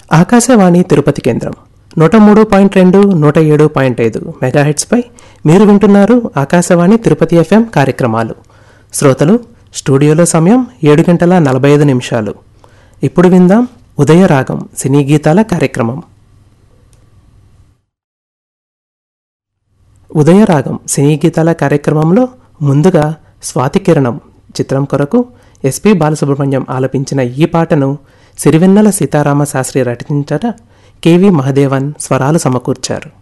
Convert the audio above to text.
ఆకాశవాణి తిరుపతి కేంద్రం నూట మూడు పాయింట్ రెండు నూట ఏడు పాయింట్ ఐదు మెగాహెట్స్పై మీరు వింటున్నారు ఆకాశవాణి తిరుపతి ఎఫ్ఎం కార్యక్రమాలు శ్రోతలు స్టూడియోలో సమయం ఏడు గంటల నలభై ఐదు నిమిషాలు ఇప్పుడు విందాం ఉదయరాగం సినీ గీతాల కార్యక్రమం ఉదయరాగం సినీ గీతాల కార్యక్రమంలో ముందుగా స్వాతి కిరణం చిత్రం కొరకు ఎస్పి బాలసుబ్రహ్మణ్యం ఆలపించిన ఈ పాటను సిరివెన్నెల సీతారామ శాస్త్రి రచించట కెవి మహదేవన్ స్వరాలు సమకూర్చారు